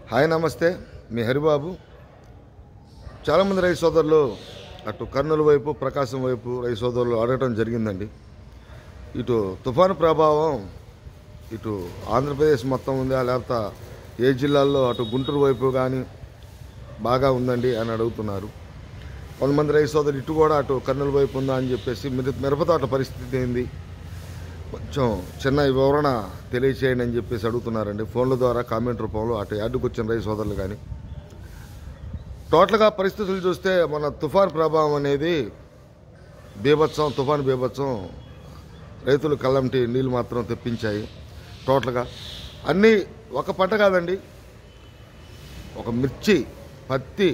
hi నమస్తే మీ హరిబాబు చాలామంది రైతు సోదరులు అటు కర్నూలు వైపు ప్రకాశం వైపు రైతు సోదరులు అడగటం జరిగిందండి ఇటు తుఫాను ప్రభావం ఇటు ఆంధ్రప్రదేశ్ మొత్తం ఉందా లేకపోతే ఏ జిల్లాల్లో అటు గుంటూరు వైపు కానీ బాగా ఉందండి అని అడుగుతున్నారు కొంతమంది రైతు సోదరులు ఇటు కూడా అటు కర్నూలు వైపు ఉందా అని చెప్పేసి మిర మిరపతోట పరిస్థితి ఏంది కొంచెం చిన్న వివరణ తెలియచేయండి అని చెప్పేసి అడుగుతున్నారండి ఫోన్ల ద్వారా కామెంట్ రూపంలో అటు యార్డుకు వచ్చిన రైతు సోదరులు కానీ టోటల్గా పరిస్థితులు చూస్తే మన తుఫాన్ ప్రభావం అనేది బీభత్సం తుఫాన్ బీభత్సం రైతులు కళ్ళంటి నీళ్ళు మాత్రం తెప్పించాయి టోటల్గా అన్నీ ఒక పంట కాదండి ఒక మిర్చి పత్తి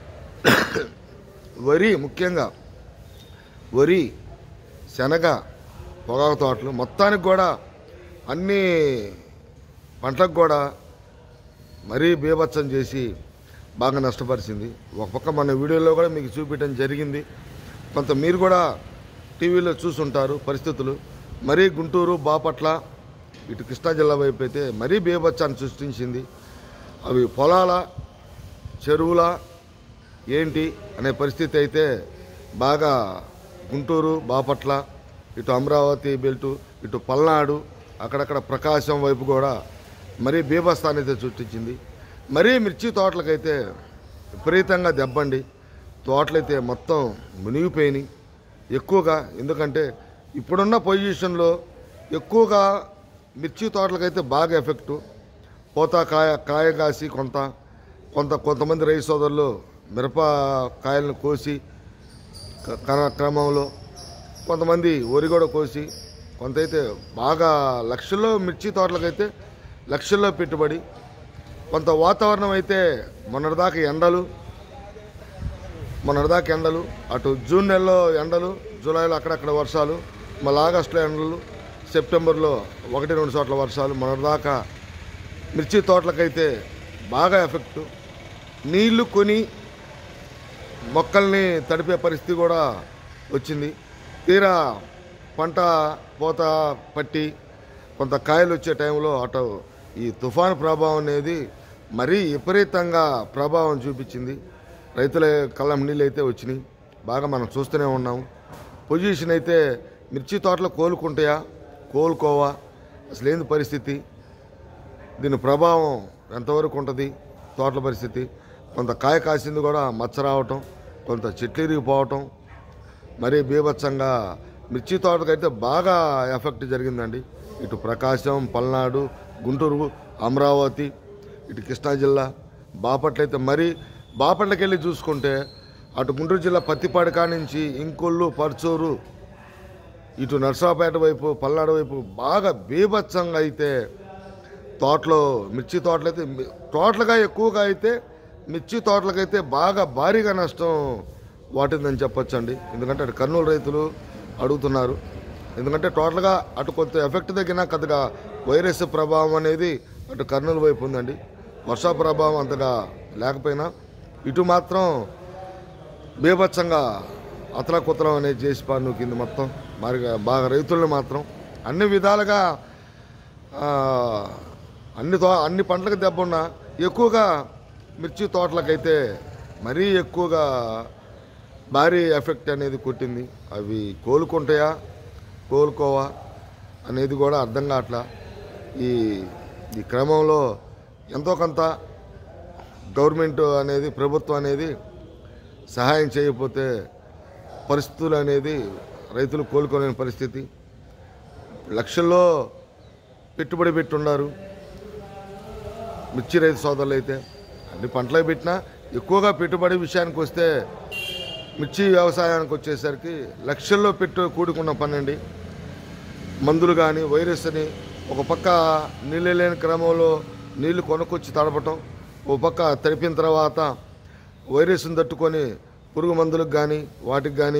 వరి ముఖ్యంగా వరి శనగ పొగాకు తోటలు మొత్తానికి కూడా అన్ని పంటలకు కూడా మరీ బీభత్సం చేసి బాగా నష్టపరిచింది ఒక పక్క మన వీడియోలో కూడా మీకు చూపించడం జరిగింది కొంత మీరు కూడా టీవీలో చూసుంటారు పరిస్థితులు మరీ గుంటూరు బాపట్ల ఇటు కృష్ణా జిల్లా వైపు అయితే మరీ బీభత్సాన్ని సృష్టించింది అవి పొలాల చెరువుల ఏంటి అనే పరిస్థితి అయితే బాగా గుంటూరు బాపట్ల ఇటు అమరావతి బెల్టు ఇటు పల్నాడు అక్కడక్కడ ప్రకాశం వైపు కూడా మరీ బీభత్సాన్ని అయితే సృష్టించింది మరీ మిర్చి తోటలకైతే విపరీతంగా దెబ్బండి తోటలైతే మొత్తం మునిగిపోయినాయి ఎక్కువగా ఎందుకంటే ఇప్పుడున్న పొజిషన్లో ఎక్కువగా మిర్చి తోటలకైతే బాగా ఎఫెక్టు పోత కాయ కాయ కాసి కొంత కొంత కొంతమంది రైతు సోదరులు మిరప కాయలను కోసి క- క్ర- క్రమంలో కొంతమంది వరి కూడా కోసి కొంత అయితే బాగా లక్షల్లో మిర్చి తోటలకైతే లక్షల్లో పెట్టుబడి కొంత వాతావరణం అయితే మొన్నటిదాకా ఎండలు మొన్నటిదాకా ఎండలు అటు జూన్ నెలలో ఎండలు జూలైలో అక్కడక్కడ వర్షాలు మళ్ళీ ఆగస్టులో ఎండలు సెప్టెంబర్లో ఒకటి రెండు చోట్ల వర్షాలు మొన్నటిదాకా మిర్చి తోటలకైతే బాగా ఎఫెక్టు నీళ్లు కొని మొక్కల్ని తడిపే పరిస్థితి కూడా వచ్చింది తీరా పంట పోత పట్టి కొంత కాయలు వచ్చే టైంలో అటు ఈ తుఫాను ప్రభావం అనేది మరీ విపరీతంగా ప్రభావం చూపించింది రైతుల కళ్ళం నీళ్ళు అయితే వచ్చినాయి బాగా మనం చూస్తూనే ఉన్నాము పొజిషన్ అయితే మిర్చి తోటలు కోలుకుంటాయా కోలుకోవా అసలు ఏంది పరిస్థితి దీని ప్రభావం ఎంతవరకు ఉంటుంది తోటల పరిస్థితి కొంత కాయ కాసింది కూడా మచ్చ రావటం కొంత చెట్లు ఇరిగిపోవటం మరీ బీభత్సంగా మిర్చి తోటకైతే బాగా ఎఫెక్ట్ జరిగిందండి ఇటు ప్రకాశం పల్నాడు గుంటూరు అమరావతి ఇటు కృష్ణా జిల్లా బాపట్ల అయితే మరీ బాపట్లకి వెళ్ళి చూసుకుంటే అటు గుంటూరు జిల్లా పత్తిపాడు కానించి ఇంకొల్లు పర్చూరు ఇటు నర్సాపేట వైపు పల్నాడు వైపు బాగా బీభత్సంగా అయితే తోటలో మిర్చి తోటలు అయితే మి- తోటలుగా ఎక్కువగా అయితే మిర్చి తోటలకైతే బాగా భారీగా నష్టం వాటిందని చెప్పొచ్చండి ఎందుకంటే అటు కర్నూలు రైతులు అడుగుతున్నారు ఎందుకంటే టోటల్గా అటు కొంత ఎఫెక్ట్ తగ్గినా కొద్దిగా వైరస్ ప్రభావం అనేది అటు కర్నూలు వైపు ఉందండి వర్షా ప్రభావం అంతగా లేకపోయినా ఇటు మాత్రం బీభత్సంగా అతలకుతలం అనేది చేసి పాను కింద మొత్తం మరి బాగా రైతులను మాత్రం అన్ని విధాలుగా ఆ, అన్ని తో అన్ని పంటలకు దెబ్బున్నా ఎక్కువగా మిర్చి తోటలకైతే మరీ ఎక్కువగా భారీ ఎఫెక్ట్ అనేది కొట్టింది అవి కోలుకుంటాయా కోలుకోవా అనేది కూడా అర్థం కావట్లా ఈ ఈ క్రమంలో ఎంతో కొంత గవర్నమెంట్ అనేది ప్రభుత్వం అనేది సహాయం చేయకపోతే పరిస్థితులు అనేది రైతులు కోలుకోలేని పరిస్థితి లక్షల్లో పెట్టుబడి పెట్టున్నారు మిర్చి రైతు సోదరులు అయితే అన్ని పంటలు పెట్టినా ఎక్కువగా పెట్టుబడి విషయానికి వస్తే మిర్చి వ్యవసాయానికి వచ్చేసరికి లక్షల్లో పెట్టు కూడుకున్న పని అండి మందులు కానీ వైరస్ అని ఒక పక్క నీళ్ళు లేని క్రమంలో నీళ్లు కొనుక్కొచ్చి తడపటం ఒక పక్క తడిపిన తర్వాత వైరస్ని తట్టుకొని పురుగు మందులకు కానీ వాటికి కానీ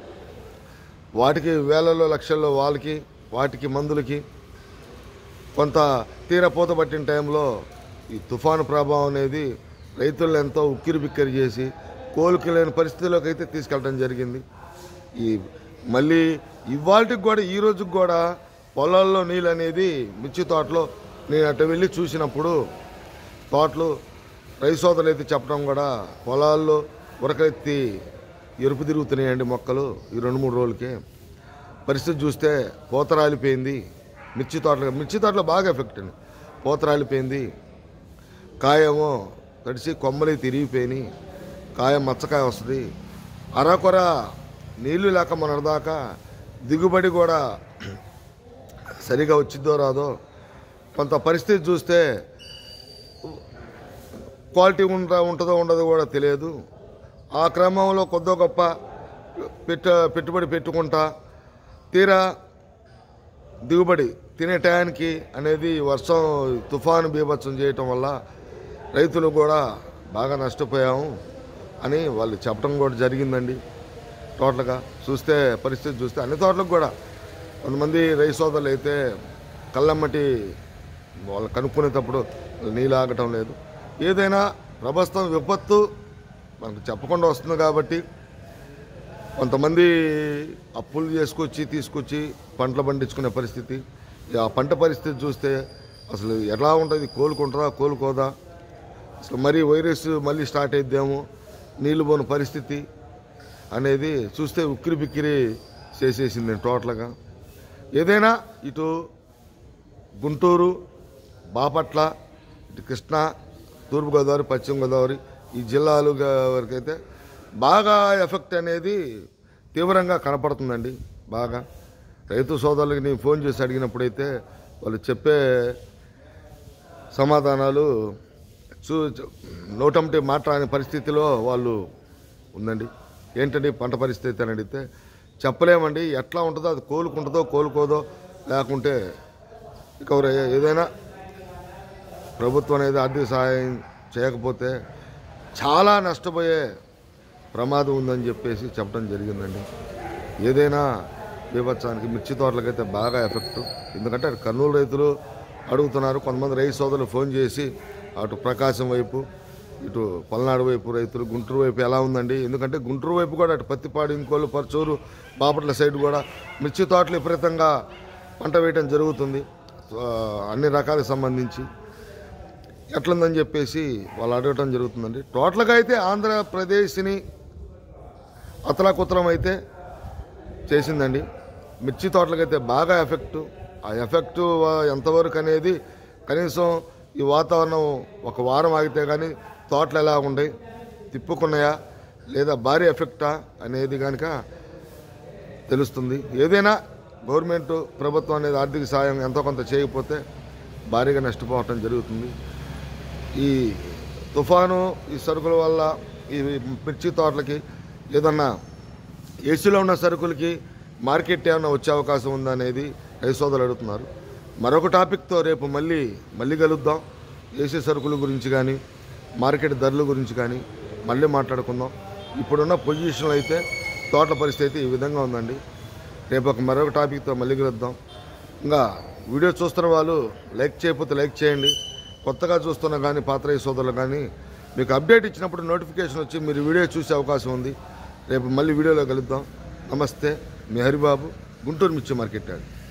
వాటికి వేలలో లక్షల్లో వాళ్ళకి వాటికి మందులకి కొంత తీర పూత పట్టిన టైంలో ఈ తుఫాను ప్రభావం అనేది రైతులను ఎంతో ఉక్కిరి బిక్కిరి చేసి కోలుకోలేని పరిస్థితిలోకి అయితే తీసుకెళ్ళడం జరిగింది ఈ మళ్ళీ ఇవాళకి కూడా ఈ రోజుకి కూడా పొలాల్లో నీళ్ళు అనేది మిర్చి తోటలో నేను అటు వెళ్ళి చూసినప్పుడు తోటలు రైతు సోదరులు అయితే చెప్పడం కూడా పొలాల్లో ఉరకెత్తి ఎరుపు తిరుగుతున్నాయండి మొక్కలు ఈ రెండు మూడు రోజులకే పరిస్థితి చూస్తే పూత రాలిపోయింది మిర్చి తోటలు మిర్చి తోటలో బాగా ఎఫెక్ట్ అండి పూత రాలిపోయింది కాయేమో తడిసి కొమ్మలు తిరిగిపోయినాయి కాయ మచ్చకాయ వస్తుంది అరకొర నీళ్లు లేక మొన్నటిదాకా దిగుబడి కూడా సరిగా వచ్చిద్దో రాదో కొంత పరిస్థితి చూస్తే క్వాలిటీ ఉంట ఉంటుందో ఉండదో కూడా తెలియదు ఆ క్రమంలో కొద్దో గొప్ప పెట్ట పెట్టుబడి పెట్టుకుంటా తీరా దిగుబడి తినే టయానికి అనేది వర్షం తుఫాను బీభత్సం చేయటం వల్ల రైతులు కూడా బాగా నష్టపోయాము అని వాళ్ళు చెప్పడం కూడా జరిగిందండి టోటల్గా చూస్తే పరిస్థితి చూస్తే అన్ని తోటలకు కూడా కొంతమంది రైతు సోదరులు అయితే కళ్ళమ్మటి వాళ్ళు కనుక్కునేటప్పుడు నీళ్ళు ఆగటం లేదు ఏదైనా ప్రభుత్వం విపత్తు మనకు చెప్పకుండా వస్తుంది కాబట్టి కొంతమంది అప్పులు చేసుకొచ్చి తీసుకొచ్చి పంటలు పండించుకునే పరిస్థితి ఇక ఆ పంట పరిస్థితి చూస్తే అసలు ఎలా ఉంటుంది కోలుకుంటుందా కోలుకోదా అసలు మరీ వైరస్ మళ్ళీ స్టార్ట్ అయిద్దేమో నీళ్ళు పోని పరిస్థితి అనేది చూస్తే ఉక్కిరి బిక్కిరి చేసేసింది టోటల్గా ఏదైనా ఇటు గుంటూరు బాపట్ల ఇటు కృష్ణా తూర్పుగోదావరి పశ్చిమ గోదావరి ఈ జిల్లాలు వరకైతే బాగా ఎఫెక్ట్ అనేది తీవ్రంగా కనపడుతుందండి బాగా రైతు సోదరులకి నేను ఫోన్ చేసి అడిగినప్పుడైతే వాళ్ళు చెప్పే సమాధానాలు చూ నోటంటి మాట్లాడని పరిస్థితిలో వాళ్ళు ఉందండి ఏంటండి పంట పరిస్థితి అని అడిగితే చెప్పలేమండి ఎట్లా ఉంటుందో అది కోలుకుంటుందో కోలుకోదో లేకుంటే రికవర్ అయ్యే ఏదైనా ప్రభుత్వం అనేది ఆర్థిక సహాయం చేయకపోతే చాలా నష్టపోయే ప్రమాదం ఉందని చెప్పేసి చెప్పడం జరిగిందండి ఏదైనా బీభత్సానికి మిర్చి తోటలకైతే బాగా ఎఫెక్ట్ ఎందుకంటే అటు కర్నూలు రైతులు అడుగుతున్నారు కొంతమంది రైతు సోదరులు ఫోన్ చేసి అటు ప్రకాశం వైపు ఇటు పల్నాడు వైపు రైతులు గుంటూరు వైపు ఎలా ఉందండి ఎందుకంటే గుంటూరు వైపు కూడా అటు పత్తిపాడు ఇంకోళ్ళు పరచూరు బాపట్ల సైడ్ కూడా మిర్చి తోటలు విపరీతంగా పంట వేయడం జరుగుతుంది ఆ, అన్ని రకాలకు సంబంధించి ఎట్లుందని చెప్పేసి వాళ్ళు అడగటం జరుగుతుందండి టోటల్గా అయితే ఆంధ్రప్రదేశ్ని అతలాకుతలం అయితే చేసిందండి మిర్చి తోటలకైతే బాగా ఎఫెక్ట్ ఆ ఎఫెక్ట్ ఎంతవరకు అనేది కనీసం ఈ వాతావరణం ఒక వారం ఆగితే కానీ తోటలు ఎలా ఉండే తిప్పుకున్నాయా లేదా భారీ ఎఫెక్టా అనేది కనుక తెలుస్తుంది ఏదైనా గవర్నమెంట్ ప్రభుత్వం అనేది ఆర్థిక సాయం ఎంతో కొంత చేయకపోతే భారీగా నష్టపోవటం జరుగుతుంది ఈ తుఫాను ఈ సరుకుల వల్ల ఈ మిర్చి తోటలకి ఏదన్నా ఏసీలో ఉన్న సరుకులకి మార్కెట్ ఏమైనా వచ్చే అవకాశం ఉందా అనేది రైతు సోదరులు అడుగుతున్నారు మరొక టాపిక్తో రేపు మళ్ళీ మళ్ళీ కలుద్దాం ఏసీ సరుకుల గురించి కానీ మార్కెట్ ధరల గురించి కానీ మళ్ళీ మాట్లాడుకుందాం ఇప్పుడున్న పొజిషన్లో అయితే తోటల పరిస్థితి అయితే ఈ విధంగా ఉందండి రేపు ఒక మరొక టాపిక్తో మళ్ళీ కలుద్దాం ఇంకా వీడియో చూస్తున్న వాళ్ళు లైక్ చేయకపోతే లైక్ చేయండి కొత్తగా చూస్తున్న కానీ పాత్ర రైతు సోదరులు కానీ మీకు అప్డేట్ ఇచ్చినప్పుడు నోటిఫికేషన్ వచ్చి మీరు వీడియో చూసే అవకాశం ఉంది రేపు మళ్ళీ వీడియోలో కలుద్దాం నమస్తే మీ హరిబాబు గుంటూరు మిర్చి మార్కెట్ యార్డ్